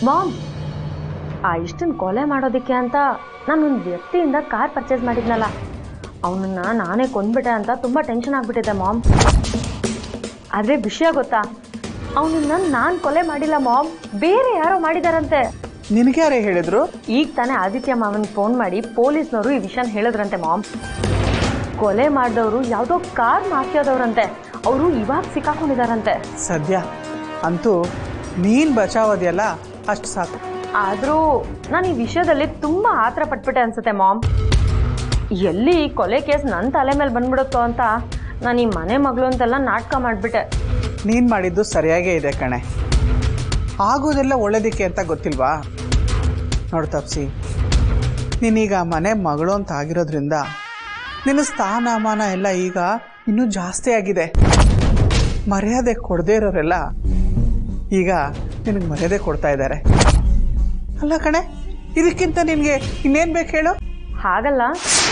Ma'am ಆ ಇಷ್ಟನ್ ಕೊಲೆ ಮಾಡೋದಕ್ಕೆ ಅಂತ ನಾನು ಒಂದು ವ್ಯಕ್ತಿಯಿಂದ ಕಾರ್ ಪರ್ಚೇಸ್ ಮಾಡಿದ್ನಲ್ಲ ಅವನನ್ನ ನಾನೇ ಕೊಂದ್ಬಿಟ್ಟೆ ಅಂತ ತುಂಬ ಟೆನ್ಷನ್ ಆಗ್ಬಿಟ್ಟಿದೆ ಮಾಮ್ ಆದರೆ ವಿಷಯ ಗೊತ್ತಾ ಅವನನ್ನ ನಾನು ಕೊಲೆ ಮಾಡಿಲ್ಲ ಮಾಮ್ ಬೇರೆ ಯಾರೋ ಮಾಡಿದಾರಂತೆ ನಿನಗೆ ಯಾರೇ ಹೇಳಿದ್ರು ಈಗ ತಾನೇ ಆದಿತ್ಯ ಮಾವನ್ ಫೋನ್ ಮಾಡಿ ಪೊಲೀಸ್ನವರು ಈ ವಿಷಯನ ಹೇಳಿದ್ರಂತೆ ಮಾಮ್ ಕೊಲೆ ಮಾಡಿದವರು ಯಾವುದೋ ಕಾರ್ ಮಾಫಿಯಾದವ್ರಂತೆ ಅವರು ಇವಾಗ ಸಿಕ್ಕಾಕೊಂಡಿದಾರಂತೆ ಸದ್ಯ ಅಂತೂ ನೀನು ಬಚಾವದಿಯಲ್ಲ ಅಷ್ಟು ಸಾಕು ಆದರೂ ನಾನು ಈ ವಿಷಯದಲ್ಲಿ ತುಂಬ ಆತರ ಪಟ್ಬಿಟ್ಟೆ ಅನ್ಸುತ್ತೆ ಮಾಮ್ ಎಲ್ಲಿ ಈ ಕೊಲೆ ಕೇಸ್ ನನ್ನ ತಲೆ ಮೇಲೆ ಬಂದ್ಬಿಡುತ್ತೋ ಅಂತ ನಾನು ಈ ಮನೆ ಮಗಳು ಅಂತೆಲ್ಲ ನಾಟಕ ಮಾಡಿಬಿಟ್ಟೆ ನೀನು ಮಾಡಿದ್ದು ಸರಿಯಾಗೇ ಇದೆ ಕಣೆ ಆಗೋದೆಲ್ಲ ಒಳ್ಳೇದಕ್ಕೆ ಅಂತ ಗೊತ್ತಿಲ್ವಾ ನೋಡು ತಪ್ಸಿ ನೀನೀಗ ಮನೆ ಮಗಳು ಅಂತ ಆಗಿರೋದ್ರಿಂದ ನಿನ್ನ ಸ್ಥಾನಮಾನ ಎಲ್ಲ ಈಗ ಇನ್ನೂ ಜಾಸ್ತಿ ಆಗಿದೆ ಮರ್ಯಾದೆ ಕೊಡದೇ ಇರೋರೆಲ್ಲ ಈಗ ನಿನಗೆ ಮರ್ಯಾದೆ ಕೊಡ್ತಾ ಇದ್ದಾರೆ ಅಲ್ಲ ಕಣೆ ಇದಕ್ಕಿಂತ ನಿನಗೆ ಇನ್ನೇನು ಬೇಕು ಹೇಳು ಹಾಗಲ್ಲ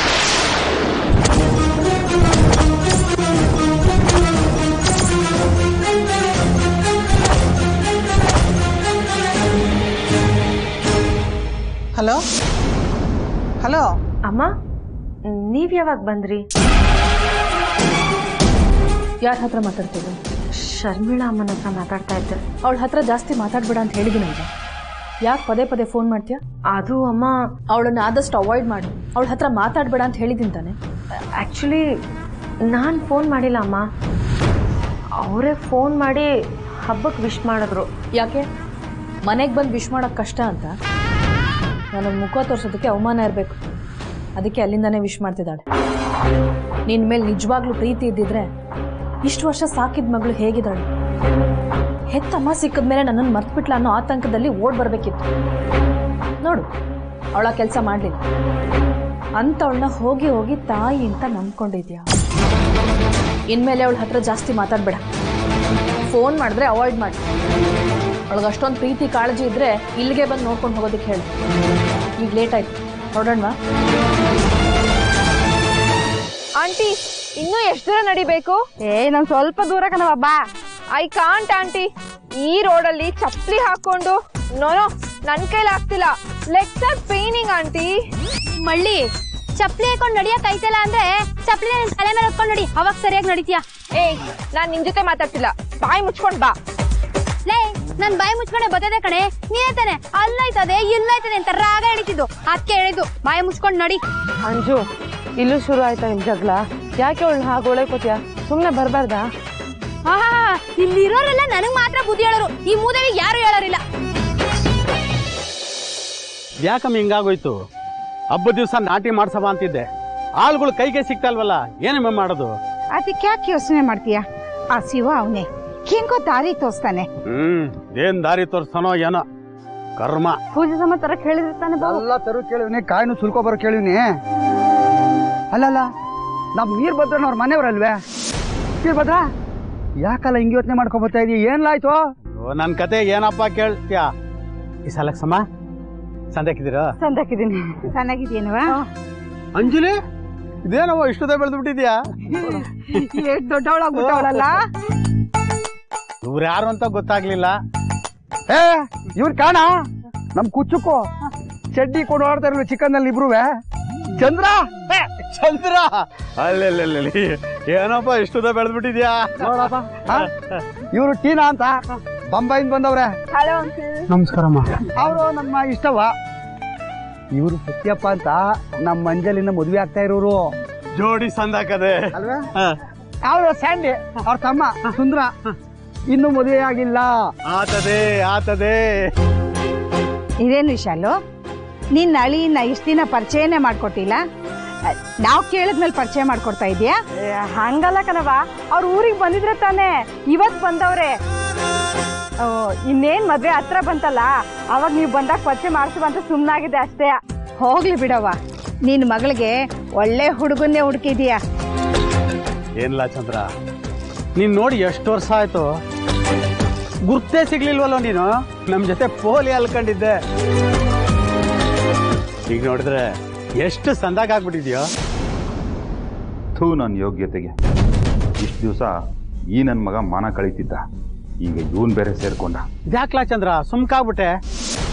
ಹಲೋ ಹಲೋ ಅಮ್ಮ ನೀವು ಯಾವಾಗ ಬಂದ್ರಿ ಯಾರ ಹತ್ರ ಮಾತಾಡ್ತಿದ್ರು ಶರ್ಮಿಳಾ ಅಮ್ಮನ ಹತ್ರ ಮಾತಾಡ್ತಾ ಇದ್ದೆ ಅವಳ ಹತ್ರ ಜಾಸ್ತಿ ಮಾತಾಡ್ಬೇಡ ಅಂತ ಹೇಳಿದ್ದೀನಲ್ವ ಯಾಕೆ ಪದೇ ಪದೇ ಫೋನ್ ಮಾಡ್ತೀಯಾ ಅದು ಅಮ್ಮ ಅವಳನ್ನ ಆದಷ್ಟು ಅವಾಯ್ಡ್ ಮಾಡು ಅವಳ ಹತ್ರ ಮಾತಾಡ್ಬೇಡ ಅಂತ ಹೇಳಿದ್ದೀನಿ ತಾನೆ ಆ್ಯಕ್ಚುಲಿ ನಾನು ಫೋನ್ ಮಾಡಿಲ್ಲ ಅಮ್ಮ ಅವರೇ ಫೋನ್ ಮಾಡಿ ಹಬ್ಬಕ್ಕೆ ವಿಶ್ ಮಾಡಿದ್ರು ಯಾಕೆ ಮನೆಗೆ ಬಂದು ವಿಶ್ ಮಾಡೋಕ್ಕೆ ಕಷ್ಟ ಅಂತ ನನಗೆ ಮುಖ ತೋರ್ಸೋದಕ್ಕೆ ಅವಮಾನ ಇರಬೇಕು ಅದಕ್ಕೆ ಅಲ್ಲಿಂದಾನೇ ವಿಶ್ ಮಾಡ್ತಿದ್ದಾಳೆ ನಿನ್ನ ಮೇಲೆ ನಿಜವಾಗ್ಲೂ ಪ್ರೀತಿ ಇದ್ದಿದ್ರೆ ಇಷ್ಟು ವರ್ಷ ಸಾಕಿದ ಮಗಳು ಹೇಗಿದ್ದಾಳೆ ಹೆತ್ತಮ್ಮ ಸಿಕ್ಕಿದ ಮೇಲೆ ನನ್ನನ್ನು ಮರ್ತ್ಬಿಟ್ಲ ಅನ್ನೋ ಆತಂಕದಲ್ಲಿ ಓಡ್ ಬರಬೇಕಿತ್ತು ನೋಡು ಅವಳ ಕೆಲಸ ಮಾಡಲಿಲ್ಲ ಅಂಥವಳನ್ನ ಹೋಗಿ ಹೋಗಿ ತಾಯಿ ಅಂತ ನಂಬ್ಕೊಂಡಿದ್ಯಾ ಇನ್ಮೇಲೆ ಅವಳ ಹತ್ರ ಜಾಸ್ತಿ ಮಾತಾಡಬೇಡ ಫೋನ್ ಮಾಡಿದ್ರೆ ಅವಾಯ್ಡ್ ಮಾಡಿ ಅವಳಿಗೆ ಅಷ್ಟೊಂದು ಪ್ರೀತಿ ಕಾಳಜಿ ಇದ್ರೆ ಇಲ್ಲಿಗೆ ಬಂದು ನೋಡ್ಕೊಂಡು ಹೋಗೋದಕ್ಕೆ ಹೇಳು ಈಗ ಲೇಟ್ ಆಯ್ತು ಹೊರಡೋಣವಾ ಆಂಟಿ ಇನ್ನೂ ಎಷ್ಟು ದೂರ ನಡಿಬೇಕು ಏ ನಾನು ಸ್ವಲ್ಪ ದೂರ ಕಣವ ಬಾ ಐ ಕಾಂಟ್ ಆಂಟಿ ಈ ರೋಡಲ್ಲಿ ಚಪ್ಪಲಿ ಹಾಕೊಂಡು ನೋನೋ ನನ್ ಕೈಲಿ ಆಗ್ತಿಲ್ಲ ಲೆಗ್ಸ್ ಆರ್ ಪೇನಿಂಗ್ ಆಂಟಿ ಮಳ್ಳಿ ಚಪ್ಪಲಿ ಹಾಕೊಂಡು ನಡಿಯಕ್ ಐತಲ್ಲ ಅಂದ್ರೆ ಚಪ್ಪಲಿ ನಿನ್ ತಲೆ ಮೇಲೆ ಹೊತ್ಕೊಂಡು ನಡಿ ಅವಾಗ ಸರಿಯಾಗಿ ನಡಿತೀಯಾ ಏ ನಾನ್ ನಿನ್ ಜೊತೆ ಮಾತಾಡ್ತಿಲ್ಲ ಬಾಯಿ ಮುಚ್ಕೊಂಡ್ ಬಾ ಲೇ ನನ್ ಬಾಯಿ ಮುಚ್ಕೊಂಡೆ ಬರ್ತದೆ ಕಣೆ ನೀನೇ ತಾನೆ ಅಲ್ಲೈತದೆ ಇಲ್ಲೈತದೆ ಅಂತ ರಾಗ ಎಳಿತಿದ್ದು ಅದಕ್ಕೆ ಹೇಳಿದ್ದು ಬಾಯಿ ಮುಚ್ಕೊಂಡು ನಡಿ ಅಂಜು ಇಲ್ಲೂ ಶುರು ಆಯ್ತಾ ನಿಮ್ ಜಗಳ ಯಾಕೆ ಅವಳನ್ನ ಹಾಗೆ ಒಳಕೋತಿಯ ಸುಮ್ಮನೆ ಬರಬಾರ್ದಾ ಆಹಾ ಇಲ್ಲಿರೋರೆಲ್ಲ ನನಗ್ ಮಾತ್ರ ಬುದ್ಧಿ ಹೇಳೋರು ಈ ಮೂದೇವಿ ಯಾರು ಹೇಳೋರಿಲ್ಲ ಯಾಕಮ್ಮ ಹಿಂಗಾಗೋಯ್ತು ಹಬ್ಬದ ದಿವಸ ನಾಟಿ ಮಾಡ್ಸವ ಅಂತಿದ್ದೆ ಆಳುಗಳು ಕೈಗೆ ಸಿಗ್ತಲ್ವಲ್ಲ ಏನಮ್ಮ ಮಾಡೋದು ಅದಕ್ಕೆ ಯಾಕೆ ಯೋಚನೆ ಮಾಡ್ತೀಯ ಆ ಶಿವ ಅವನೇ ಹೆಂಗೋ ದಾರಿ ತೋರಿಸ್ತಾನೆ ಹ್ಮ್ ಏನ್ ದಾರಿ ತೋರ್ಸ್ತಾನೋ ಏನೋ ಕರ್ಮ ಪೂಜೆ ಸಮಾಚಾರ ಕೇಳಿದ್ರೆ ತಾನೆ ಎಲ್ಲ ತರು ಕೇಳಿವ್ನಿ ಕಾಯಿನು ಸುಲ್ಕೊ ಬರೋ ಕೇಳಿವ್ನಿ ಅಲ್ಲಲ್ಲ ನಮ್ ವೀರಭದ್ರನವ್ರ ಮನೆಯವ್ರಲ್ವೇ ವೀರಭದ್ರ ಯಾಕಲ್ಲ ಹಿಂಗೆ ಯೋಚನೆ ಮಾಡ್ಕೊ ಬರ್ತಾ ಇದೀಯ ಏನ್ಲಾಯ್ತು ಓ, ನನ್ ಕತೆ ಏನಪ್ಪ ಕೇಳ್ತ್ಯಾ ಈ ಸಲಕ್ ಸಮ ಸಂದಕ್ಕಿದ್ದೀರಾ ಸಂದಾಕಿದ್ದೀನಿ ಚೆನ್ನಾಗಿದ್ದೀನವ ಅಂಜಲಿ ಇದೇನವ ಇಷ್ಟದ ಬೆಳೆದು ಬಿಟ್ಟಿದ್ಯಾ ಎಷ್ಟು ದೊಡ್ಡವಳಾಗ್ಬಿಟ್ಟವಳಲ್ಲ ಇವ್ರು ಯಾರು ಅಂತ ಗೊತ್ತಾಗ್ಲಿಲ್ಲ ಏ ಇವ್ರ ಕಾಣ ನಮ್ ಕುಚ್ಚುಕು ಚಡ್ಡಿ ಕೊಡು ಆಡ್ತಾ ಇರಲ್ವ ಚಿಕನ್ ನಲ್ಲಿ ಇಬ್ರುವೆ ಚಂದ್ರ ಏ, ಚಂದ್ರ ಅಲ್ಲೆಲ್ಲೆಲ್ಲಿ ಏನಪ್ಪ ಇಷ್ಟದ ಬೆಳೆದು ಬಿಟ್ಟಿದ್ಯಾ ಇವರು ಟೀನಾ ಅಂತ ಬೊಂಬಾಯಿಂದ ಬಂದವ್ರೆ ಹಲೋ ನಮಸ್ಕಾರಮ್ಮ ಅವರು ನಮ್ಮ ಇಷ್ಟವ ಇವರು ಸತ್ಯಪ್ಪ ಅಂತ ನಮ್ಮ ಮಂಜಲಿನ ಮದುವೆ ಆಗ್ತಾ ಇರೋರು ಜೋಡಿ ಸಂದಾಕದೆ ಅಲ್ವೇ ಅವ್ರ ಸ್ಯಾಂಡಿ ಅವ್ರ ತಮ್ಮ ಸುಂದ್ರ ಇನ್ನು ಮದುವೆ ಆಗಿಲ್ಲ ಆತದೆ ಆತದೆ ಇದೇನು ವಿಶಾಲು ನಿನ್ನ ಅಳಿನ ಇಷ್ಟ ದಿನ ಪರಿಚಯನೇ ಮಾಡ್ಕೊಟ್ಟಿಲ್ಲ ನಾವು ಕೇಳಿದ್ಮೇಲೆ ಪರಿಚಯ ಮಾಡ್ಕೊಡ್ತಾ ಇದೀಯಾ ಹಂಗಲ್ಲ ಕಣವ ಅವ್ರ ಊರಿಗೆ ಬಂದಿದ್ರೆ ತಾನೇ ಇವತ್ ಬಂದವ್ರೆ ಓ, ಇನ್ನೇನ್ ಮದ್ವೆ ಹತ್ರ ಬಂತಲ್ಲ ಅವಾಗ ನೀವು ಬಂದಾಗ ಪರಿಚಯ ಮಾಡಿಸುವ ಅಂತ ಸುಮ್ಮನಾಗಿದೆ ಅಷ್ಟೇ ಹೋಗ್ಲಿ ಬಿಡವ್ವ ನಿನ್ನ ಮಗಳಿಗೆ ಒಳ್ಳೆ ಹುಡುಗನ್ನೇ ಹುಡುಕಿದೀಯಾ ಏನಿಲ್ಲ ಚಂದ್ರ ನೀನ್ ನೋಡಿ ಎಷ್ಟು ವರ್ಷ ಆಯ್ತು ಗುರ್ತೇ ಸಿಗ್ಲಿಲ್ವಲ್ಲ ನೀನು ನಮ್ ಜೊತೆ ಪೋಲಿ ಅಲ್ಕೊಂಡಿದ್ದೆ ಈಗ ನೋಡಿದ್ರೆ ಎಷ್ಟು ಸಂದಾಗ ಆಗ್ಬಿಟ್ಟಿದ್ಯೋ ಥೂ ನನ್ನ ಯೋಗ್ಯತೆಗೆ ಇಷ್ಟು ದಿವಸ ಈ ನನ್ನ ಮಗ ಮಾನ ಕಳೀತಿದ್ದ ಈಗ ಇವನ್ ಬೇರೆ ಸೇರ್ಕೊಂಡ ಇದ್ಯಾಕ್ಲಾ ಚಂದ್ರ ಸುಮ್ಕಾಗ್ಬಿಟ್ಟೆ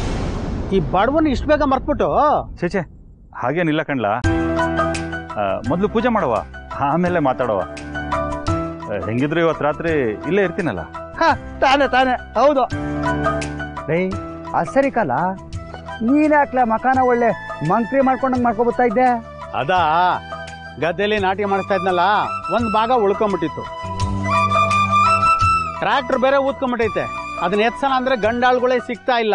ಈ ಬಡವನ್ನ ಇಷ್ಟು ಬೇಗ ಮರ್ತ್ಬಿಟ್ಟು ಚೇಚೆ ಹಾಗೇನಿಲ್ಲ ಕಣ್ಲಾ ಮೊದಲು ಪೂಜೆ ಮಾಡುವ ಆಮೇಲೆ ಮಾತಾಡುವ ಆ, ಹೆಂಗಿದ್ರು ಇವತ್ತು ರಾತ್ರಿ ಇಲ್ಲೇ ಇರ್ತೀನಲ್ಲ ಹ, ತಾನೆ ತಾನೆ ಹೌದು ರೇ ಅದು ಸರಿ ಕಾಲ ನೀನ್ ಯಾಕ್ಲ ಮಕಾನ ಒಳ್ಳೆ ಮಂಕ್ರಿ ಮಾಡ್ಕೊಂಡಂಗ್ ಮಾಡ್ಕೊಬತ್ತಾ ಇದ್ದೆ ಅದಾ ಗದ್ದೆಲಿ ನಾಟಿ ಮಾಡಿಸ್ತಾ ಇದ್ನಲ್ಲ ಒಂದ್ ಭಾಗ ಉಳ್ಕೊಂಬಿಟ್ಟಿತ್ತು ಟ್ರ್ಯಾಕ್ಟರ್ ಬೇರೆ ಊದ್ಕೊಂಬಿಟ್ಟೈತೆ ಅದನ್ನ ಎತ್ಸನ ಅಂದ್ರೆ ಗಂಡಾಳುಗಳೇ ಸಿಗ್ತಾ ಇಲ್ಲ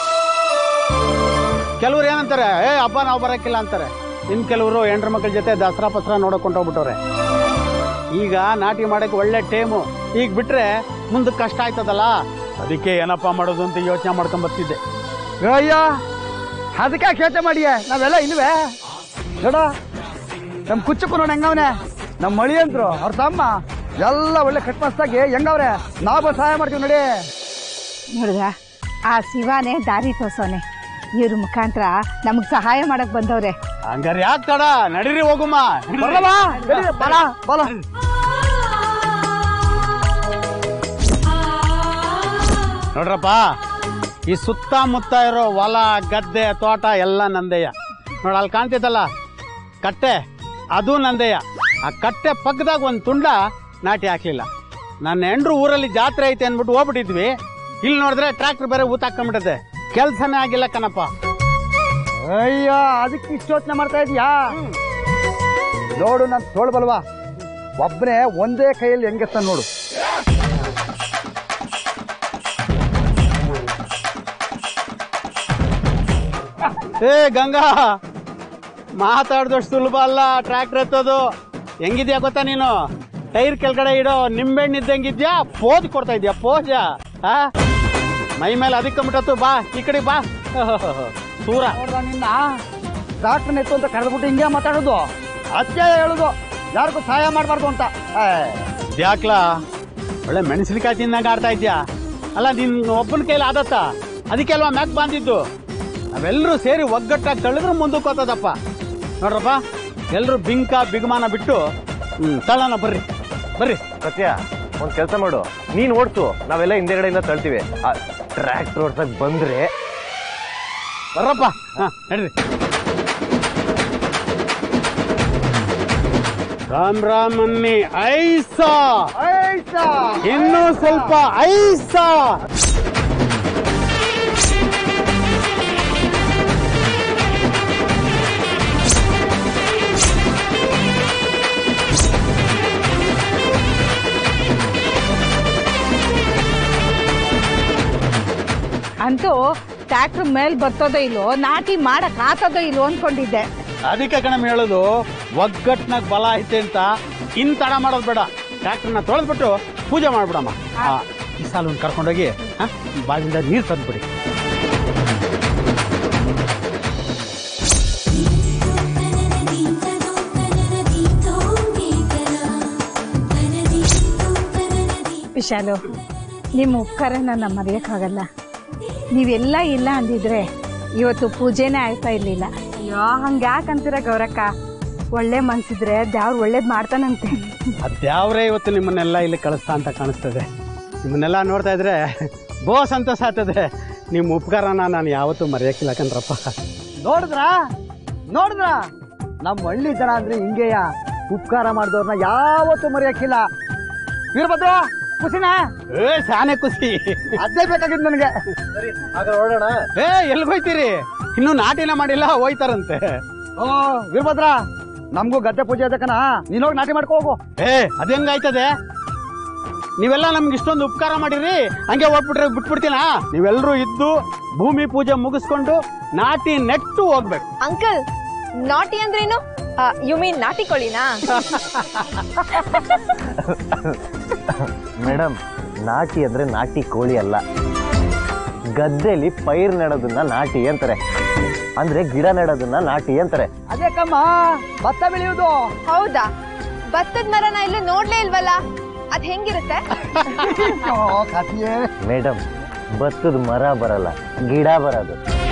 ಕೆಲವ್ರು ಏನಂತಾರೆ ಏ ಹಬ್ಬ ನಾವು ಬರಕ್ಕಿಲ್ಲ ಅಂತಾರೆ ಇನ್ ಕೆಲವರು ಹೆಂಡ್ರ ಮಕ್ಕಳ ಜೊತೆ ದಸರಾ ಪಸರಾ ನೋಡಕ್ ಹೊಂಟೋಗ್ಬಿಟ್ಟವ್ರೆ ಈಗ ನಾಟಿ ಮಾಡಕ್ಕೆ ಒಳ್ಳೆ ಟೈಮು ಈಗ ಬಿಟ್ರೆ ಮುಂದಕ್ಕೆ ಕಷ್ಟ ಆಯ್ತದಲ್ಲ ಅದಕ್ಕೆ ಏನಪ್ಪಾ ಮಾಡೋದು ಅಂತ ಯೋಚನೆ ಮಾಡ್ಕೊಂಡ್ ಬರ್ತಿದ್ದೆ ಅಯ್ಯ ಅದಕ್ಕೆ ಕೇಳ್ತೆ ಮಾಡಿಯೇ ನಾವೆಲ್ಲ ಇಲ್ವೇ ನೋಡ ನಮ್ ಕುಚ್ಚಕ್ಕೂ ನೋಡಿ ಹೆಂಗವನೆ ನಮ್ಮ ಮಳಿ ಅಂದ್ರು ಅವ್ರ ತಮ್ಮ ಎಲ್ಲ ಒಳ್ಳೆ ಕಟ್ಮಸ್ತಾಗಿ ಹೆಂಗವ್ರೆ ನಾವು ಸಹಾಯ ಮಾಡ್ತೀವಿ ನೋಡಿ ನೋಡಿದ್ರ ಆ ಶಿವನೇ ದಾರಿ ತೋರ್ಸೋನೆ ಇವ್ರ ಮುಖಾಂತರ ನಮಗ್ ಸಹಾಯ ಮಾಡಕ್ ಬಂದವ್ರೆ ಹಂಗಾರೆ ಯಾಕೆ ತಡ ನಡೀರಿ ಹೋಗುಮ್ಮ ಬರಲವಾ ಬಲ ಬಲ ನೋಡ್ರಪ್ಪ ಈ ಸುತ್ತಮುತ್ತ ಇರೋ ಹೊಲ ಗದ್ದೆ ತೋಟ ಎಲ್ಲ ನಂದೆಯ ನೋಡ ಅಲ್ಲಿ ಕಾಣ್ತಿದ್ದಲ್ಲ ಕಟ್ಟೆ ಅದು ನಂದೆಯ ಆ ಕಟ್ಟೆ ಪಕ್ಕದಾಗ ಒಂದು ತುಂಡ ನಾಟಿ ಹಾಕ್ಲಿಲ್ಲ ನನ್ನ ಹೆಂಡ್ರು ಊರಲ್ಲಿ ಜಾತ್ರೆ ಐತೆ ಅಂದ್ಬಿಟ್ಟು ಹೋಗ್ಬಿಟ್ಟಿದ್ವಿ ಇಲ್ಲಿ ನೋಡಿದ್ರೆ ಟ್ರ್ಯಾಕ್ಟರ್ ಬೇರೆ ಊತಾಕೊಂಡ್ಬಿಟ್ಟದೆ ಕೆಲ್ಸನೇ ಆಗಿಲ್ಲ ಕಣಪ್ಪ ಅಯ್ಯ ಅದಕ್ಕೆ ಇಷ್ಟು ಯೋಚನೆ ಮಾಡ್ತಾ ಇದೀಯಾ ನೋಡು ನಾನು ತೋಳ್ಬಲ್ವಾ ಒಬ್ಬನೇ ಒಂದೇ ಕೈಯಲ್ಲಿ ಹೆಂಗೆತ್ತ ನೋಡು ಏ ಗಂಗಾ ಮಾತಾಡ್ದಷ್ಟು ಸುಲಭ ಅಲ್ಲ ಟ್ರ್ಯಾಕ್ಟರ್ ಎತ್ತೋದು ಹೆಂಗಿದ್ಯಾ ಗೊತ್ತಾ ನೀನು ಟೈರ್ ಕೆಳಗಡೆ ಇಡೋ ನಿಂಬೆಹಣ್ಣು ಇದ್ದಂಗಿದ್ಯಾ ಪೋಜ್ ಕೊಡ್ತಾ ಇದ್ಯಾ ಪೋಜ ಆ ಮೈ ಮೇಲೆ ಅದಕ್ಕೆ ಮುಟ್ಟತ್ತು ಬಾ ಈ ಕಡೆ ಬಾ ಸೂರ ನೋಡ್ದ ನಿನ್ನ ಡಾಕ್ಟರ್ ಎತ್ತು ಅಂತ ಕರೆದ್ಬಿಟ್ಟು ಹಿಂಗೆ ಮಾತಾಡೋದು ಅದಕ್ಕೆ ಹೇಳುದು ಯಾರಿಗೂ ಸಹಾಯ ಮಾಡಬಾರ್ದು ಅಂತ ಏ, ಯಾಕ್ಲಾ ಒಳ್ಳೆ ಮೆಣಸಿನಕಾಯಿ ತಿಂದಂಗೆ ಆಡ್ತಾ ಇದ್ಯಾ ಅಲ್ಲ ನಿನ್ ಒಬ್ಬನ ಕೈಲಿ ಆದತ್ತ ಅದಕ್ಕೆ ಅಲ್ವಾ ಮ್ಯಾಕ್ ಬಂದಿದ್ದು ನಾವೆಲ್ಲರೂ ಸೇರಿ ಒಗ್ಗಟ್ಟಾಗಿ ತಳ್ಳಿದ್ರೆ ಮುಂದಕ್ಕೆ ಹೋಗ್ತದಪ್ಪ ನೋಡ್ರಪ್ಪ ಎಲ್ಲರೂ ಬಿಂಕ ಬಿಗುಮಾನ ಬಿಟ್ಟು ಹ್ಮ್ ತಳ್ಳೋಣ ಬರ್ರಿ ಬರ್ರಿ ಸತ್ಯ ಒಂದ್ ಕೆಲಸ ಮಾಡು ನೀನ್ ಓಡ್ಸು ನಾವೆಲ್ಲ ಹಿಂದೆಗಡೆಯಿಂದ ತಳ್ತೀವಿ ಟ್ರ್ಯಾಕ್ಟರ್ ಓಡ್ಸಕ್ ಬಂದ್ರೆ ಬರ್ರಪ್ಪ ಹಾ ನಡ್ರಿ ರಾಮ್ ರಾಮ್ ಅನ್ನಿ ಐಸಾ ಐಸಾ ಇನ್ನೂ ಸ್ವಲ್ಪ ಐಸಾ ಅಂತೂ ಟ್ರ್ಯಾಕ್ಟರ್ ಮೇಲ್ ಬರ್ತದೋ ಇಲ್ವೋ ನಾಟಿ ಮಾಡಕ್ ಆತದೋ ಇಲ್ವೋ ಅನ್ಕೊಂಡಿದ್ದೆ ಅದಕ್ಕೆ ಕಣಮ್ ಹೇಳೋದು ಒಗ್ಗಟ್ನಾಗ ಬಲ ಐತೆ ಅಂತ ಇನ್ ತಡ ಮಾಡೋದು ಬೇಡ ಟ್ರ್ಯಾಕ್ಟರ್ನ ತೊಳೆದ್ಬಿಟ್ಟು ಪೂಜೆ ಮಾಡ್ಬಿಡಮ್ಮ ಆ, ಈ ಸಾಲ ಒಂದು ಕರ್ಕೊಂಡೋಗಿ ಆ, ಬಾವಿಯಿಂದ ನೀರು ತಂದ್ಬಿಡಿ ವಿಶಾಲು ನಿಮ್ಮ ಉಪಕಾರನ ನಾವು ಮರೆಯೋಕ್ಕಾಗಲ್ಲ ನೀವೆಲ್ಲ ಇಲ್ಲ ಅಂದಿದ್ರೆ ಇವತ್ತು ಪೂಜೆನೇ ಆಯ್ತಾ ಇರ್ಲಿಲ್ಲ ಅಯ್ಯೋ ಹಂಗೆ ಯಾಕಂತೀರ ಗೌರಕ್ಕ ಒಳ್ಳೆ ಮನ್ಸಿದ್ರೆ ದೇವ್ರು ಒಳ್ಳೇದು ಮಾಡ್ತಾನಂತೆ ಅದ್ಯಾವ್ರೇ ಇವತ್ತು ನಿಮ್ಮನ್ನೆಲ್ಲ ಇಲ್ಲಿ ಕಳಿಸ್ತಾ ಅಂತ ಕಾಣಿಸ್ತದೆ ನಿಮ್ಮನ್ನೆಲ್ಲ ನೋಡ್ತಾ ಇದ್ರೆ ಬೋ ಸಂತೋಷ ಆಗ್ತದೆ ನಿಮ್ಮ ಉಪಕಾರನ ನಾನು ಯಾವತ್ತೂ ಮರೆಯೋಕ್ಕಿಲ್ಲ ಕಣ್ರಪ್ಪ ನೋಡಿದ್ರ ನೋಡಿದ್ರ ನಮ್ಮ ಹಳ್ಳಿ ಜನ ಅಂದ್ರೆ ಹಿಂಗೆಯ ಉಪಕಾರ ಮಾಡಿದವ್ರನ್ನ ಯಾವತ್ತೂ ಮರೆಯಕ್ಕಿಲ್ಲ ವೀರಭದ್ರ ಖುಷಿನಾ ಏ ಶಾನೆ ಖುಷಿ ಅದೇ ಬೇಕಾಗಿದ್ದು ನನಗೆ ಏ ಎಲ್ಲಿ ಹೋಯ್ತೀರಿ ಇನ್ನೂ ನಾಟಿನ ಮಾಡಿಲ್ಲ ಹೋಯ್ತಾರಂತೆ ಓ ವೀರಭದ್ರ ನಮಗೂ ಗದ್ದೆ ಪೂಜೆ ಅದಕ್ಕನ ನೀನ್ ಹೋಗಿ ನಾಟಿ ಮಾಡ್ಕೋ ಹೋಗು ಏ ಅದೇಂಗಾಯ್ತದೆ ನೀವೆಲ್ಲ ನಮ್ಗೆ ಇಷ್ಟೊಂದು ಉಪಕಾರ ಮಾಡಿರಿ ಹಂಗೆ ಹೋಗ್ಬಿಟ್ರೆ ಬಿಟ್ಬಿಡ್ತೀನಾ ನೀವೆಲ್ಲರೂ ಇದ್ದು ಭೂಮಿ ಪೂಜೆ ಮುಗಿಸ್ಕೊಂಡು ನಾಟಿ ನೆಟ್ಟು ಹೋಗ್ಬೇಕು ಅಂಕಲ್ ನಾಟಿ ಅಂದ್ರೇನು ಯು ಮೀನ್ ನಾಟಿ ಕೋಳಿನಾ ಮೇಡಮ್ ನಾಟಿ ಅಂದ್ರೆ ನಾಟಿ ಕೋಳಿ ಅಲ್ಲ ಗದ್ದೆಲಿ ಪೈರ್ ನೆಡೋದನ್ನ ನಾಟಿ ಅಂತಾರೆ ಅಂದ್ರೆ ಗಿಡ ನೆಡೋದನ್ನ ನಾಟಿ ಅಂತಾರೆ ಅದೇ ಕಮ್ಮ ಭತ್ತ ಬೆಳೆಯುವುದು ಹೌದಾ ಭತ್ತದ ಮರನ ಇಲ್ಲೂ ನೋಡ್ಲೇ ಇಲ್ವಲ್ಲ ಅದ್ ಹೆಂಗಿರುತ್ತೆ ಕಥೆಯೇ ಮೇಡಮ್ ಭತ್ತದ ಮರ ಬರಲ್ಲ ಗಿಡ ಬರೋದು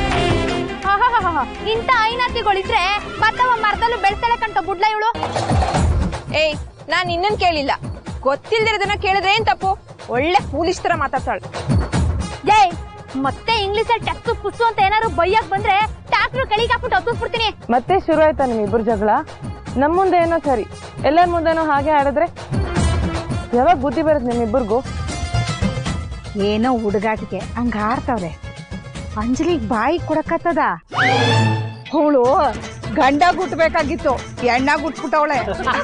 ಇಂಥ ಐನಾತಿಗಳಿದ್ರೆ ಭತ್ತವ ಮರದಲ್ಲೂ ಬೆಳೆಸ್ತಾಳೆ ಕಂಟ ಬುಡ್ಲ ಇವಳು ಏಯ್ ನಾನ್ ಇನ್ನನ್ ಕೇಳಿಲ್ಲ ಗೊತ್ತಿಲ್ದಿರೋದನ್ನ ಕೇಳಿದ್ರೆ ಏನ್ ತಪ್ಪು ಒಳ್ಳೆ ಫೂಲಿಶ್ ತರ ಮಾತಾಡ್ತಾಳೆ ಏಯ್ ಮತ್ತೆ ಇಂಗ್ಲಿಷ್ ಅಲ್ಲಿ ಟೆಕ್ಸು ಪುಸ್ಸು ಅಂತ ಏನಾದ್ರು ಬೈಯಕ್ ಬಂದ್ರೆ ಟ್ಯಾಕ್ಟ್ರು ಕಳಿಗೆ ಹಾಕ್ಬಿಟ್ಟು ಹತ್ತಿಸ್ಬಿಡ್ತೀನಿ ಮತ್ತೆ ಶುರು ಆಯ್ತಾ ನಿಮ್ಮಿಬ್ಬರ ಜಗಳ ನಮ್ಮ ಮುಂದೆ ಏನೋ ಸರಿ ಎಲ್ಲರ ಮುಂದೆನೋ ಹಾಗೆ ಆಡಿದ್ರೆ ಯಾವಾಗ ಬುದ್ಧಿ ಬರುತ್ತೆ ನಿಮ್ಮಿಬ್ಬರಿಗೂ ಏನೋ ಹುಡುಗಾಟಿಗೆ ಹಂಗ ಆಡ್ತಾವ್ರೆ ಅಂಜಲಿಗ್ ಬಾಯಿ ಕೊಡಕತ್ತದ ಅವಳು ಗಂಡ ಗುಟ್ಬೇಕಾಗಿತ್ತು ಎಣ್ಣ ಗುಟ್ಬಿಟ್ಟವಳೆ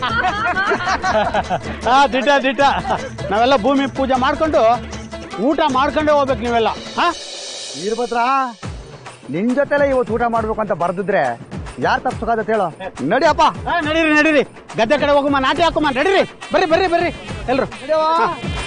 ಆ ದಿಟ ದಿಟ ನಾವೆಲ್ಲ ಭೂಮಿ ಪೂಜೆ ಮಾಡ್ಕೊಂಡು ಊಟ ಮಾಡ್ಕೊಂಡೇ ಹೋಗ್ಬೇಕು ನೀವೆಲ್ಲ ಹಾ ವೀರಭದ್ರ ನಿನ್ ಜೊತೆಲೆ ಇವತ್ತು ಊಟ ಮಾಡ್ಬೇಕು ಅಂತ ಬರ್ದಿದ್ರೆ ಯಾರು ತಪ್ಪಿಸೋಕಾದ ಹೇಳು ನಡಿಯಪ್ಪ ಆ, ನಡೀರಿ ನಡೀರಿ ಗದ್ದೆ ಕಡೆ ಹೋಗಮ್ಮ ನಾಟಿ ಹಾಕಮ್ಮ ನಡೀರಿ ಬರ್ರಿ ಬರ್ರಿ ಬರ್ರಿ ಎಲ್ರು ಹಾ.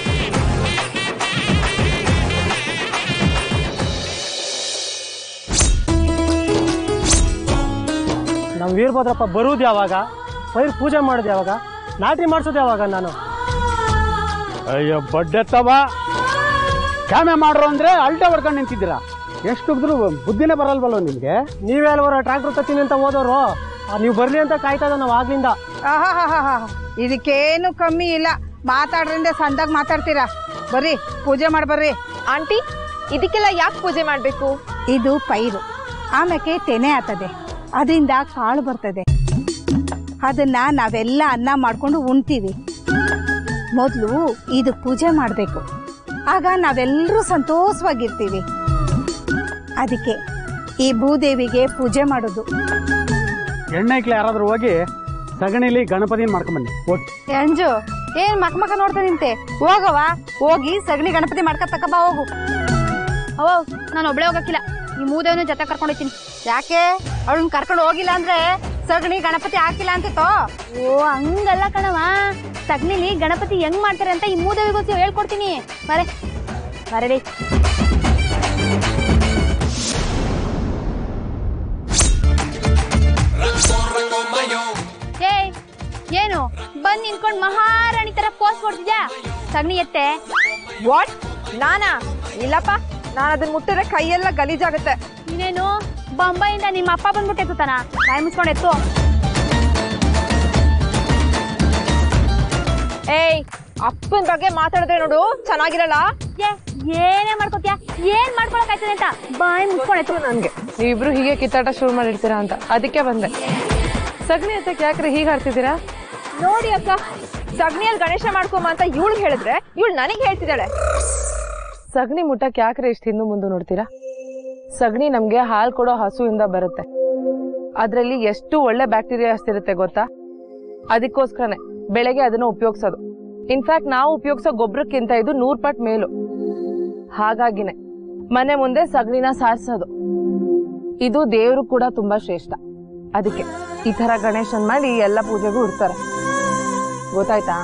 ನಮ್ಮ ವೀರಭದ್ರಪ್ಪ ಬರುವುದು ಯಾವಾಗ ಪೈರ್ ಪೂಜೆ ಮಾಡೋದು ಯಾವಾಗ ನಾಟಿ ಮಾಡಿಸೋದು ಯಾವಾಗ ನಾನು ಅಯ್ಯೋ ಬಡ್ಡೆತ್ತವ ಕ್ಯಾಮೆ ಮಾಡ್ರು ಅಂದ್ರೆ ಅಲ್ಟ ಹೊಡ್ಕೊಂಡು ನಿಂತಿದ್ದೀರಾ ಎಷ್ಟು ಉಗ್ದ್ರು ಬುದ್ಧಿನೇ ಬರಲ್ವಲ್ಲ ನಿಮ್ಗೆ ನೀವೇ ಅಲ್ವರ ಟ್ರ್ಯಾಕ್ಟರ್ ತತ್ತೀನಿ ಅಂತ ಹೋದವರು ನೀವು ಬರ್ಲಿ ಅಂತ ಕಾಯ್ತಾ ಇದ್ದ ನಾವು ಆಗ್ಲಿಂದ ಆಹಾಹಾಹಾ. ಇದಕ್ಕೇನು ಕಮ್ಮಿ ಇಲ್ಲ ಮಾತಾಡ್ರಿಂದ ಸಂದಾಗ ಮಾತಾಡ್ತೀರಾ ಬರ್ರಿ ಪೂಜೆ ಮಾಡಿ ಬರ್ರಿ ಆಂಟಿ ಇದಕ್ಕೆಲ್ಲ ಯಾಕೆ ಪೂಜೆ ಮಾಡ್ಬೇಕು ಇದು ಪೈರು ಆಮೇಲೆ ತೆನೆ ಆಗ್ತದೆ ಅದರಿಂದ ಕಾಳು ಬರ್ತದೆ ಅದನ್ನ ನಾವೆಲ್ಲ ಅನ್ನ ಮಾಡ್ಕೊಂಡು ಉಣ್ತೀವಿ ಮೊದಲು ಇದು ಪೂಜೆ ಮಾಡಬೇಕು ಆಗ ನಾವೆಲ್ಲರೂ ಸಂತೋಷವಾಗಿರ್ತೀವಿ ಅದಕ್ಕೆ ಈ ಭೂದೇವಿಗೆ ಪೂಜೆ ಮಾಡೋದು ಎಣ್ಣೆಕ್ಲೆ ಯಾರಾದ್ರೂ ಹೋಗಿ ಸಗಣಿಲಿ ಗಣಪತಿನ ಮಾಡ್ಕೊಂಬನ್ನಿ ಹೋಗಿ ಅಂಜು ಏನ್ ಮಕ್ ಮಕ ನೋಡ್ತಾ ನಿಂತೆ ಹೋಗವ ಹೋಗಿ ಸಗಣಿ ಗಣಪತಿ ಮಾಡ್ಕೊತಕ್ಕ ಬಾ ಹೋಗು ಅವ ನಾನು ಒಬ್ಳೆ ಹೋಗಕ್ಕಿಲ್ಲ ಈ ಮೂದೇವನ ಜೊತೆ ಕರ್ಕೊಂಡು ಹೋಗ್ತೀನಿ ಯಾಕೆ ಅವಳನ್ನ ಕರ್ಕೊಂಡು ಹೋಗಿಲ್ಲ ಅಂದ್ರೆ ಸಗಣಿ ಗಣಪತಿ ಹಾಕಿಲ್ಲ ಅಂತಿತ್ತೋ ಓ ಹಂಗಲ್ಲ ಕಣವ ಸಗಣಿಲಿ ಗಣಪತಿ ಹೆಂಗ್ ಮಾಡ್ತಾರೆ ಅಂತ ಈ ಮೂದೇವಿಗೋಸ್ಕರ ಹೇಳ್ಕೊಡ್ತೀನಿ ಬರೇ ಬರಡಿ ಏಯ್ ಏನು ಬಂದ್ ನಿಂತ್ಕೊಂಡ್ ಮಹಾರಾಣಿ ತರ ಪೋಸ್ ಕೊಡ್ತಿದ್ಯಾ ಸಗಣಿ ಎತ್ತೆ ವಾಟ್ ನಾನಾ ಇಲ್ಲಪ್ಪ ನಾನು ಅದನ್ನ ಮುಟ್ಟಿದ್ರೆ ಕೈಯೆಲ್ಲ ಗಲೀಜಾಗುತ್ತೆ ನೀನೇನು ಬೊಂಬೈಯಿಂದ ನಿಮ್ಮ ಅಪ್ಪ ಬಂದ್ಬಿಟ್ಟು ಎತ್ತುತ್ತಾನ ಬಾಯಿ ಮುಚ್ಕೊಂಡು ಎತ್ತು ಏಯ್ ಅಪ್ಪನ ಬಗ್ಗೆ ಮಾತಾಡಿದ್ರೆ ನೋಡು ಚೆನ್ನಾಗಿರಲ್ಲ ಏ ಏನೇ ಮಾಡ್ಕೋತ್ಯಾ ಏನ್ ಮಾಡ್ಕೊಳಕ್ ಆಯ್ತದೆ ಅಂತ ಬಾಯಿ ಮುಚ್ಕೊಂಡು ಎತ್ತು ನನ್ಗೆ ನೀವಿಬ್ರು ಹೀಗೆ ಕಿತ್ತಾಟ ಶುರು ಮಾಡಿರ್ತೀರಾ ಅಂತ ಅದಕ್ಕೆ ಬಂದೆ ಸಗಣಿ ಎತ್ತಕ್ಕೆ ಯಾಕ್ರೆ ಹೀಗೆ ಹಾರ್ತಿದ್ದೀರಾ ನೋಡಿ ಅಕ್ಕ ಸಗಣಿಯಲ್ಲಿ ಗಣೇಶ ಮಾಡ್ಕೊಂಬ ಅಂತ ಇವಳು ಹೇಳಿದ್ರೆ ಇವಳು ನನಗೆ ಹೇಳ್ತಿದ್ದಾಳೆ ಸಗಣಿ ಮುಟ್ಟಕ್ಕೆ ಯಾಕ್ರೆ ಇಷ್ಟು ಹಿಂದೆ ಮುಂದೆ ನೋಡ್ತೀರಾ ಸಗಣಿ ನಮ್ಗೆ ಹಾಲು ಕೊಡೋ ಹಸುವಿಂದ ಬರುತ್ತೆ ಅದ್ರಲ್ಲಿ ಎಷ್ಟು ಒಳ್ಳೆ ಬ್ಯಾಕ್ಟೀರಿಯಾಸ್ ಇರುತ್ತೆ ಗೊತ್ತಾ ಅದಕ್ಕೋಸ್ಕರನೇ ಬೆಳೆಗೆ ಅದನ್ನ ಉಪಯೋಗಿಸೋದು ಇನ್ಫ್ಯಾಕ್ಟ್ ನಾವು ಉಪಯೋಗಿಸೋ ಗೊಬ್ಬರಕ್ಕಿಂತ ಇದು ನೂರ್ ಪಟ್ ಮೇಲು ಹಾಗಾಗಿನೇ ಮನೆ ಮುಂದೆ ಸಗಣಿನ ಸಾರಿಸೋದು ಇದು ದೇವರು ಕೂಡ ತುಂಬಾ ಶ್ರೇಷ್ಠ ಅದಕ್ಕೆ ಈ ತರ ಗಣೇಶನ್ ಮಾಡಿ ಎಲ್ಲ ಪೂಜೆಗೂ ಇಡ್ತಾರೆ ಗೊತ್ತಾಯ್ತಾ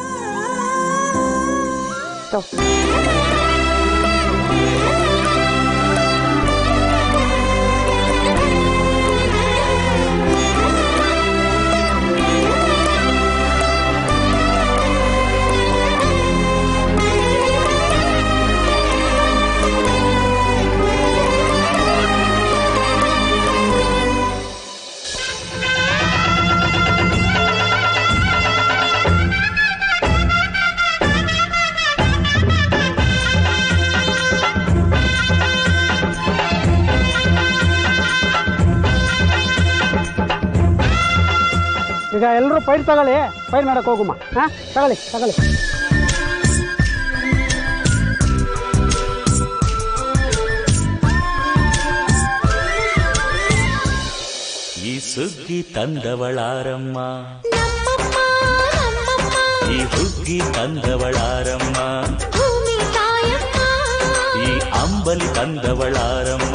ತಗೋ. ಈಗ ಎಲ್ಲರೂ ಪೈರ್ ತಗೊಳ್ಳಿ ಪೈರ್ ಮಾಡಕ್ ಹೋಗುಮ್ಮ ಹಾ ತಗೊಳ್ಳಿ ತಗೊಳ್ಳಿ ಈ ಸುಗ್ಗಿ ತಂದವಳಾರಮ್ಮ ಈ ಹುಗ್ಗಿ ತಂದವಳಾರಮ್ಮ ಈ ಅಂಬಲಿ ತಂದವಳಾರಮ್ಮ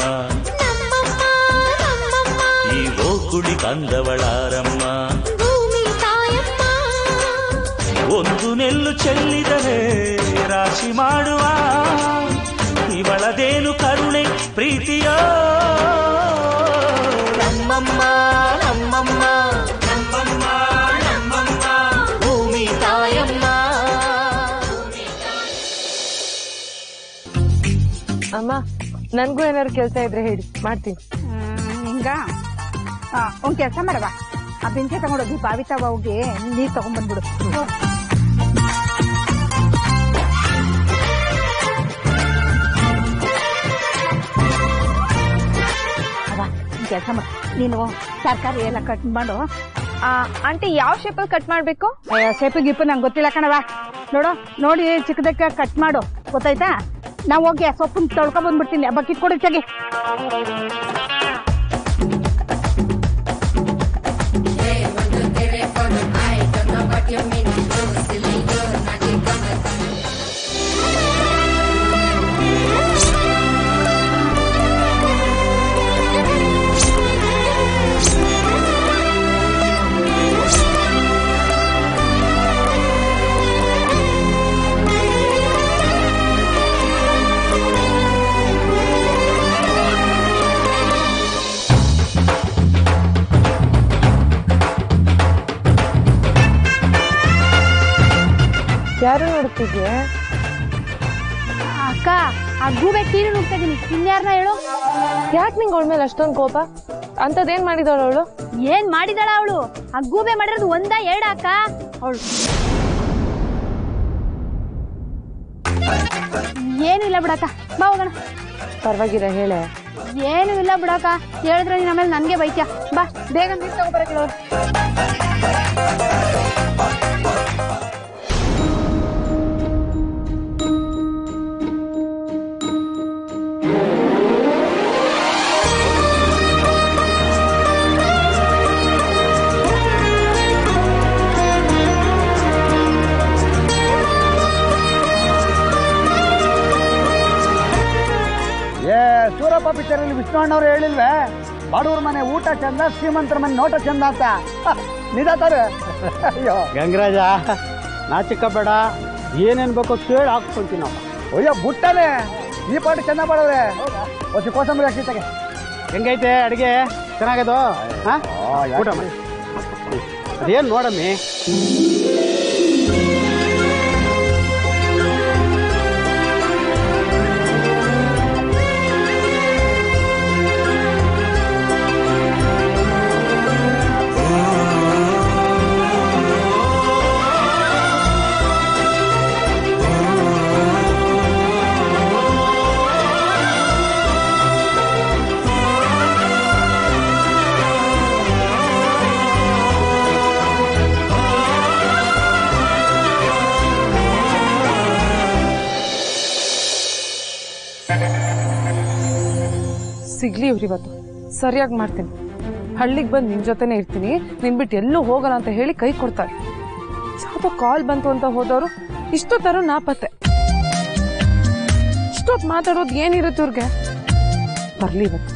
ಈ ಓಕುಳಿ ತಂದವಳಾರಮ್ಮ ಒಂದು ನೆಲ್ಲು ಚೆಲ್ಲಿದರೆ ರಾಶಿ ಮಾಡುವ ಇವಳದೇನು ಕರುಣೆ ಪ್ರೀತಿಯ ನಮ್ಮಮ್ಮ ನಮ್ಮಮ್ಮ ನಮ್ಮಮ್ಮ ನಮ್ಮಮ್ಮ ಭೂಮಿ ತಾಯಮ್ಮ ಅಮ್ಮ ನನ್ಗೂ ಏನಾದ್ರು ಕೆಲಸ ಇದ್ರೆ ಹೇಳಿ ಮಾಡ್ತೀನಿ ಹಿಂಗ ಆ, ಒಂದ್ ಕೆಲಸ ಮಾಡವ ಆ ಬೆಂಚೆ ತಗೊಂಡೋಗಿ ಬಾವಿ ತವ ಹೋಗಿ ನೀರ್ ತಗೊಂಡ್ಬಂದ್ಬಿಡು ನೀನು ತರಕಾರಿ ಎಲ್ಲ ಕಟ್ ಮಾಡು ಆಂಟಿ ಯಾವ ಶೇಪಲ್ಲಿ ಕಟ್ ಮಾಡಬೇಕು ಸೇಪು ಗಿಪ್ಪು ನಂಗೆ ಗೊತ್ತಿಲ್ಲ ಕಣವ ನೋಡು ನೋಡಿ ಚಿಕ್ಕದಕ್ಕೆ ಕಟ್ ಮಾಡು ಗೊತ್ತಾಯ್ತಾ ನಾವು ಹೋಗಿ ಆ ಸೊಪ್ಪನ್ನ ತೊಳ್ಕೊ ಬಂದ್ಬಿಡ್ತೀನಿ ಬಕೆಟ್ ಕೊಡಿ ತೆಗಿ ಯಾರು ನೋಡ್ತಿದ್ಯೆ ಅಕ್ಕ ಆ ಗೂಬೆ ತೀರಿ ನುಗ್ತಾ ಇದೀನಿ ಇನ್ಯಾರನ್ನ ಹೇಳು ಯಾಕೆ ನಿಂಗೆ ಅವಳ ಮೇಲೆ ಅಷ್ಟೊಂದು ಕೋಪ ಅಂಥದ್ದೇನ್ ಮಾಡಿದವಳು ಅವಳು ಏನ್ ಮಾಡಿದಾಳ ಅವಳು ಆ ಗೂಬೆ ಮಾಡಿರೋದು ಒಂದ ಎರಡ ಅಕ್ಕ ಅವಳು ಏನು ಇಲ್ಲ ಬಿಡಕ್ಕ ಬಾ ಹೋಗೋಣ ಪರವಾಗಿರ ಹೇಳೆ ಏನು ಇಲ್ಲ ಬಿಡಕ್ಕ ಹೇಳಿದ್ರೆ ನೀನ್ ಆಮೇಲೆ ನನ್ಗೆ ಬೈತ್ಯ ಬಾ ಬೇಗ ನೀರ್ ತಗೋಬರಕ್ಕೆ ಹೇಳು. ಏ ಸೂರಪ್ಪ ಪಿಕ್ಚರ್ ಅಲ್ಲಿ ವಿಷ್ಣು ಅಣ್ಣವ್ರು ಹೇಳಿಲ್ವೇ ಬಡವ್ರ ಮನೆ ಊಟ ಚಂದ ಶ್ರೀಮಂತರ ಮನೆ ನೋಟ ಚಂದ ಅಂತ ನಿದಾತಾರೆ ಅಯ್ಯೋ ಗಂಗರಾಜ ನಾಚಿಕ ಬೇಡ ಏನೇನ್ ಬೇಕೋ ಕೇಳಿ ಹಾಕ್ಕೊಂತೀವಿ ನಾವು ಅಯ್ಯೋ ಬುಟ್ಟನೆ ಈ ಪಾಟಿ ಚಂದ ಮಾಡೋರೆ ಹೊಸ ಕೋಸಂಬರಿ ಹಾಕಿ ತಗೆ ಹೆಂಗೈತೆ ಅಡಿಗೆ ಚೆನ್ನಾಗದು ಹಾ ಊಟ ಮಾಡಿ ಅದೇನ್ ನೋಡಮ್ಮಿ ಸಿಗ್ಲಿ ಇವ್ರಿವತ್ತು ಸರಿಯಾಗಿ ಮಾಡ್ತೀನಿ ಹಳ್ಳಿಗೆ ಬಂದು ನಿನ್ ಜೊತೆನೇ ಇರ್ತೀನಿ ನಿನ್ ಬಿಟ್ಟು ಎಲ್ಲೂ ಹೋಗಲ್ಲ ಅಂತ ಹೇಳಿ ಕೈ ಕೊಡ್ತಾರೆ ಯಾವ್ದೋ ಕಾಲ್ ಬಂತು ಅಂತ ಹೋದವರು ಇಷ್ಟೊತ್ತರ ನಾಪತ್ತೆ ಇಷ್ಟೊತ್ತು ಮಾತಾಡೋದು ಏನಿರುತ್ತೆ ಇವ್ರಿಗೆ ಬರ್ಲಿ ಇವತ್ತು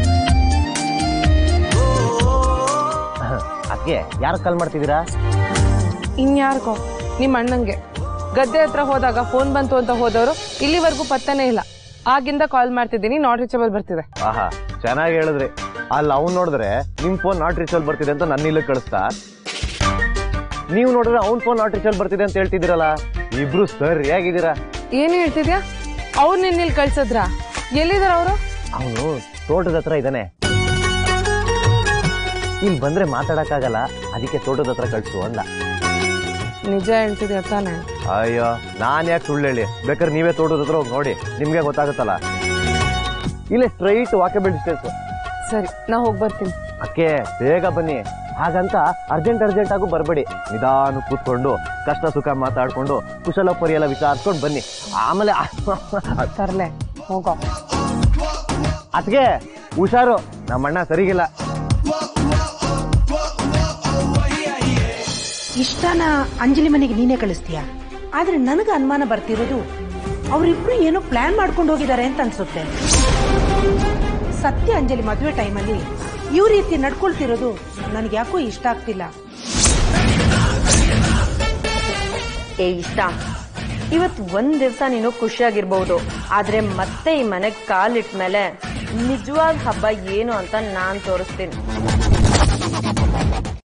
ಅದಕ್ಕೆ ಯಾರು ಕಾಲ್ ಮಾಡ್ತಿದ್ದೀರಾ ಇನ್ಯಾರಿಗೋ ನಿಮ್ಮ ಅಣ್ಣಂಗೆ ಗದ್ದೆ ಹತ್ರ ಹೋದಾಗ ಫೋನ್ ಬಂತು ಅಂತ ಹೋದವರು ಇಲ್ಲಿವರೆಗೂ ಪತ್ತನೇ ಇಲ್ಲ ಆಗಿಂದ ಕಾಲ್ ಮಾಡ್ತಿದ್ದೀನಿ ನಾಟ್ ರೀಚಬಲ್ ಬರ್ತಿದೆ ಆಹಾ ಚೆನ್ನಾಗಿ ಹೇಳಿದ್ರಿ ಅಲ್ಲಿ ಅವ್ನು ನೋಡಿದ್ರೆ ನಿಮ್ ಫೋನ್ ನಾಟ್ ರೀಚಲ್ ಬರ್ತಿದೆ ಅಂತ ನನ್ನ ಇಲ್ಲಿ ಕಳಿಸ್ತಾ ನೀವು ನೋಡಿದ್ರೆ ಅವ್ನ್ ಫೋನ್ ನಾಟ್ ರೀಚಲ್ ಬರ್ತಿದೆ ಅಂತ ಹೇಳ್ತಿದ್ದೀರಲ್ಲ ಇಬ್ರು ಸರಿಯಾಗಿದ್ದೀರಾ ಏನ್ ಹೇಳ್ತಿದ್ಯಾ ಅವ್ರು ನಿನ್ನ ಇಲ್ಲಿ ಕಳ್ಸದ್ರ ಎಲ್ಲಿದಾರ ಅವರು ಅವನು ತೋಟದ ಹತ್ರ ಇದ್ದಾನೆ ಇಲ್ಲಿ ಬಂದ್ರೆ ಮಾತಾಡಕ್ಕಾಗಲ್ಲ ಅದಕ್ಕೆ ತೋಟದ ಹತ್ರ ಕಳ್ಸು ಅಂದ ನಿಜ ಹೇಳ್ತಿದ್ಯಾ ತಾನೆ ಅಯ್ಯೋ ನಾನ್ ಯಾಕೆ ಸುಳ್ಳು ಹೇಳಿ ಬೇಕಾದ್ರೆ ನೀವೇ ತೋಟದ ಹತ್ರ ಹೋಗಿ ನೋಡಿ ನಿಮ್ಗೆ ಗೊತ್ತಾಗುತ್ತಲ್ಲ ಇಲ್ಲೇ ಸ್ಟ್ರೈಟ್ ವಾಕಬಲ್ ಡಿಸ್ಟೆನ್ಸ್ ಸರಿ ನಾ ಹೋಗಿ ಬರ್ತೀನಿ ಅಕ್ಕೆ ಬೇಗ ಬನ್ನಿ ಹಾಗಂತ ಅರ್ಜೆಂಟ್ ಅರ್ಜೆಂಟ್ ಆಗು ಬರಬೇಡಿ ನಿಧಾನ ಕೂತ್ಕೊಂಡು ಕಷ್ಟ ಸುಖ ಮಾತಾಡ್ಕೊಂಡು ಕುಶಲೋಪರಿ ಎಲ್ಲ ವಿಚಾರಿಸ್ಕೊಂಡು ಬನ್ನಿ ಆಮೇಲೆ ತರ್ಲೆ ಹೋಗೋ ಅದ್ಗೆ ಹುಷಾರು ನಮ್ಮಣ್ಣ ಸರಿಗಿಲ್ಲ ಇಷ್ಟನ ಅಂಜಲಿ ಮನೆಗೆ ನೀನೇ ಕಳಿಸ್ತೀಯಾ ಆದ್ರೆ ನನಗೆ ಅನುಮಾನ ಬರ್ತಿರೋದು ಅವರಿಬ್ರು ಏನೋ ಪ್ಲಾನ್ ಮಾಡ್ಕೊಂಡು ಹೋಗಿದ್ದಾರೆ ಅಂತ ಅನ್ಸುತ್ತೆ ಸತ್ಯ ಅಂಜಲಿ ಮದುವೆ ಟೈಮಲ್ಲಿ ಇವ್ ರೀತಿ ನಡ್ಕೊಳ್ತಿರೋದು ನನಗೆ ಯಾಕೋ ಇಷ್ಟ ಆಗ್ತಿಲ್ಲ ಏ ಇಷ್ಟ ಇವತ್ತು ಒಂದ್ ದಿವಸ ನೀನು ಖುಷಿಯಾಗಿರ್ಬಹುದು ಆದ್ರೆ ಮತ್ತೆ ಈ ಮನೆಗ್ ಕಾಲಿಟ್ಮೇಲೆ ನಿಜವಾದ ಹಬ್ಬ ಏನು ಅಂತ ನಾನ್ ತೋರಿಸ್ತೀನಿ